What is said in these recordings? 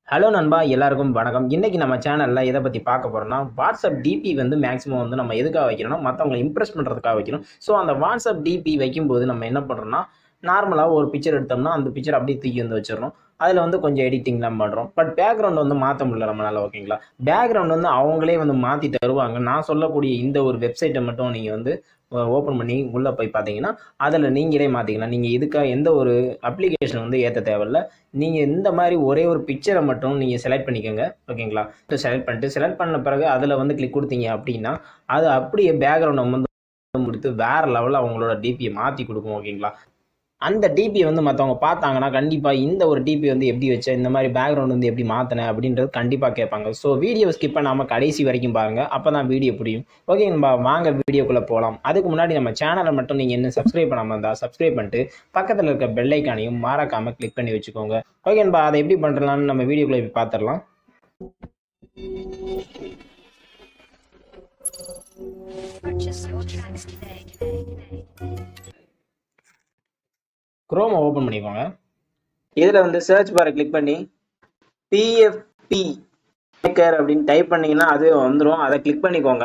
Hello நண்பா எல்லாருக்கும் வணக்கம் இன்னைக்கு நம்ம சேனலில் எதை பற்றி பார்க்க போகிறோம்னா வாட்ஸ்அப் டிபி வந்து மேக்ஸிமம் வந்து நம்ம எதுக்காக வைக்கிறோம்னா மற்றவங்களை இம்ப்ரெஸ் பண்ணுறதுக்காக வைக்கணும் ஸோ அந்த வாட்ஸ்அப் டிபி வைக்கும்போது நம்ம என்ன பண்ணுறோம்னா நார்மலாக ஒரு பிக்சர் எடுத்தோம்னா அந்த பிக்சர் அப்படியே தூக்கி வந்து வச்சிடறோம் அதில் வந்து கொஞ்சம் எடிட்டிங்லாம் பண்ணுறோம் பட் பேக்ரவுண்ட் வந்து மாற்ற முடியல நம்மளால் ஓகேங்களா பேக்ரவுண்ட் வந்து அவங்களே வந்து மாற்றி தருவாங்க நான் சொல்லக்கூடிய இந்த ஒரு வெப்சைட்டை மட்டும் நீங்கள் வந்து ஓப்பன் பண்ணி உள்ளே போய் பார்த்தீங்கன்னா அதில் நீங்களே மாற்றிக்கலாம் நீங்கள் இதுக்காக எந்த ஒரு அப்ளிகேஷன் வந்து ஏற்ற தேவையில்ல நீங்கள் இந்த மாதிரி ஒரே ஒரு பிக்சரை மட்டும் நீங்கள் செலக்ட் பண்ணிக்கோங்க ஓகேங்களா செலக்ட் பண்ணிட்டு செலக்ட் பண்ண பிறகு அதில் வந்து கிளிக் கொடுத்தீங்க அப்படின்னா அது அப்படியே பேக்ரவுண்டை வந்து முடித்து வேறு லெவலில் அவங்களோட டிபியை மாற்றி கொடுக்கும் ஓகேங்களா அந்த டிபி வந்து மற்றவங்க பார்த்தாங்கன்னா கண்டிப்பாக இந்த ஒரு டிபி வந்து எப்படி வச்ச இந்த மாதிரி பேக்ரவுண்ட் வந்து எப்படி மாற்றினேன் அப்படின்றது கண்டிப்பாக கேட்பாங்க ஸோ வீடியோ ஸ்கிப் பண்ணாமல் கடைசி வரைக்கும் பாருங்கள் அப்போ தான் வீடியோ புரியும் ஓகே நம்ம வாங்க வீடியோக்குள்ளே போகலாம் அதுக்கு முன்னாடி நம்ம சேனலை மட்டும் நீங்கள் என்ன சப்ஸ்கிரைப் பண்ணாமல் இருந்தால் சப்ஸ்கிரைப் பண்ணிட்டு பக்கத்தில் இருக்க பெல் ஐக்கானையும் மறக்காமல் கிளிக் பண்ணி வச்சுக்கோங்க ஓகே நண்பா அதை எப்படி பண்ணுறலான்னு நம்ம வீடியோக்குள்ளே போய் பார்த்துடலாம் Purchase your tracks today. குரோமை ஓப்பன் பண்ணிக்கோங்க இதில் வந்து சர்ச் பாரை கிளிக் பண்ணி பிஎஃப்பி மேக்கர் அப்படின்னு டைப் பண்ணீங்கன்னா அதுவே வந்துடும் அதை கிளிக் பண்ணிக்கோங்க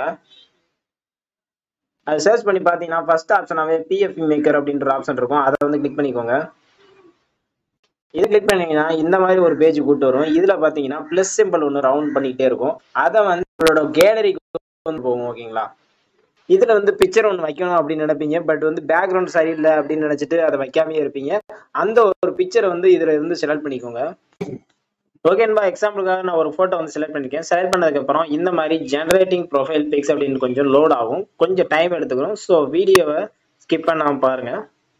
அது சர்ச் பண்ணி பார்த்தீங்கன்னா ஃபர்ஸ்ட் ஆப்ஷனாகவே பிஎஃப்பி மேக்கர் அப்படின்ற ஆப்ஷன் இருக்கும் அதை வந்து கிளிக் பண்ணிக்கோங்க இது கிளிக் பண்ணீங்கன்னா இந்த மாதிரி ஒரு பேஜ் கூட்டு வரும் இதில் பார்த்தீங்கன்னா ப்ளஸ் சிம்பிள் ஒன்று ரவுண்ட் பண்ணிக்கிட்டே இருக்கும் அதை வந்து உங்களோட கேலரிக்கு வந்து போகும் ஓகேங்களா இதில் வந்து பிக்சர் ஒன்று வைக்கணும் அப்படின்னு நினைப்பீங்க பட் வந்து பேக்ரவுண்ட் சரியில்லை அப்படின்னு நினச்சிட்டு அதை வைக்காமே இருப்பீங்க அந்த ஒரு பிக்சரை வந்து இதில் இருந்து செலக்ட் பண்ணிக்கோங்க ஓகேன்பா எக்ஸாம்பிளுக்காக நான் ஒரு ஃபோட்டோ வந்து செலக்ட் பண்ணியிருக்கேன் செலக்ட் பண்ணதுக்கப்புறம் இந்த மாதிரி ஜென்ரேட்டிங் ப்ரொஃபைல் பிக்ஸ் அப்படின்னு கொஞ்சம் லோட் ஆகும் கொஞ்சம் டைம் எடுத்துக்கிறோம் ஸோ வீடியோவை ஸ்கிப் பண்ணாமல் பாருங்கள்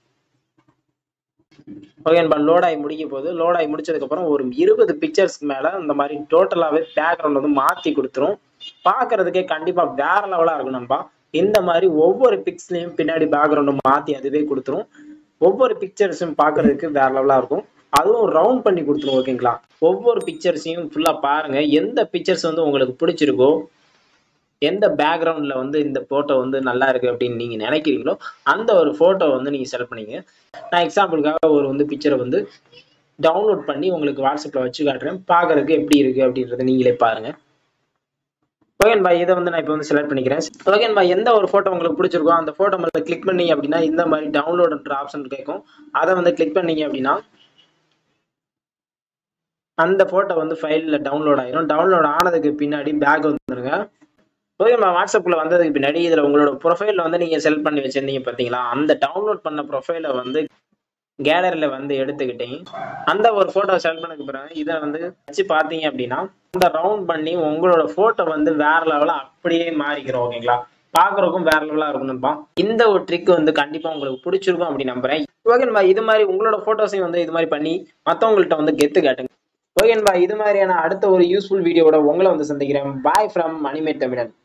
ஓகேன்பா லோட் ஆகி முடிக்க போகுது லோட் ஆகி முடிச்சதுக்கப்புறம் ஒரு இருபது பிக்சர்ஸ்க்கு மேலே இந்த மாதிரி டோட்டலாகவே பேக்ரவுண்ட் வந்து மாற்றி கொடுத்துரும் பார்க்கறதுக்கே கண்டிப்பாக வேற லெவலாக இருக்கும் நண்பா இந்த மாதிரி ஒவ்வொரு பிக்ஸ்லையும் பின்னாடி பேக்ரவுண்டும் மாற்றி அதுவே கொடுத்துரும் ஒவ்வொரு பிக்சர்ஸும் பார்க்கறதுக்கு வேற லெவலாக இருக்கும் அதுவும் ரவுண்ட் பண்ணி கொடுத்துரும் ஓகேங்களா ஒவ்வொரு பிக்சர்ஸையும் ஃபுல்லாக பாருங்க எந்த பிக்சர்ஸ் வந்து உங்களுக்கு பிடிச்சிருக்கோ எந்த பேக்ரவுண்டில் வந்து இந்த ஃபோட்டோ வந்து நல்லா இருக்கு அப்படின்னு நீங்கள் நினைக்கிறீங்களோ அந்த ஒரு ஃபோட்டோ வந்து நீங்கள் செலக்ட் பண்ணிங்க நான் எக்ஸாம்பிளுக்காக ஒரு வந்து பிக்சரை வந்து டவுன்லோட் பண்ணி உங்களுக்கு வாட்ஸ்அப்பில் வச்சு காட்டுறேன் பார்க்கறதுக்கு எப்படி இருக்கு அப்படின்றத நீங்களே பாருங்க ஓகேன்பா இதை வந்து நான் இப்போ வந்து செலக்ட் பண்ணிக்கிறேன் ஓகேன்பா எந்த ஒரு ஃபோட்டோ உங்களுக்கு பிடிச்சிருக்கோ அந்த ஃபோட்டோ மேலே கிளிக் பண்ணீங்க அப்படின்னா இந்த மாதிரி டவுன்லோடுன்ற ஆப்ஷன் கேட்கும் அதை வந்து கிளிக் பண்ணீங்க அப்படின்னா அந்த ஃபோட்டோ வந்து ஃபைலில் டவுன்லோட் ஆயிரும் டவுன்லோட் ஆனதுக்கு பின்னாடி பேக் வந்துருங்க ஓகேம்மா வாட்ஸ்அப்பில் வந்ததுக்கு பின்னாடி இதில் உங்களோட ப்ரொஃபைலில் வந்து நீங்கள் செலக்ட் பண்ணி வச்சிருந்தீங்க பார்த்தீங்களா அந்த டவுன்லோட் பண்ண ப்ரொஃபைலை வந்து கேலரியில் வந்து எடுத்துக்கிட்டீங்க அந்த ஒரு ஃபோட்டோ செலக்ட் பண்ணதுக்கு பிறகு இதை வந்து வச்சு பார்த்தீங்க அப்படின்னா இந்த ரவுண்ட் பண்ணி உங்களோட ஃபோட்டோ வந்து வேற லெவலில் அப்படியே மாறிக்கிறோம் ஓகேங்களா பார்க்குறதுக்கும் வேற லெவலாக இருக்கணும்ப்பா இந்த ஒரு ட்ரிக் வந்து கண்டிப்பாக உங்களுக்கு பிடிச்சிருக்கும் அப்படி நம்புறேன் ஓகேன்பா இது மாதிரி உங்களோட ஃபோட்டோஸையும் வந்து இது மாதிரி பண்ணி மற்றவங்கள்ட்ட வந்து கெத்து காட்டுங்க ஓகேன்பா இது மாதிரியான அடுத்த ஒரு யூஸ்ஃபுல் வீடியோட உங்களை வந்து சந்திக்கிறேன் பாய் ஃப்ரம் அனிமேட் தமிழன்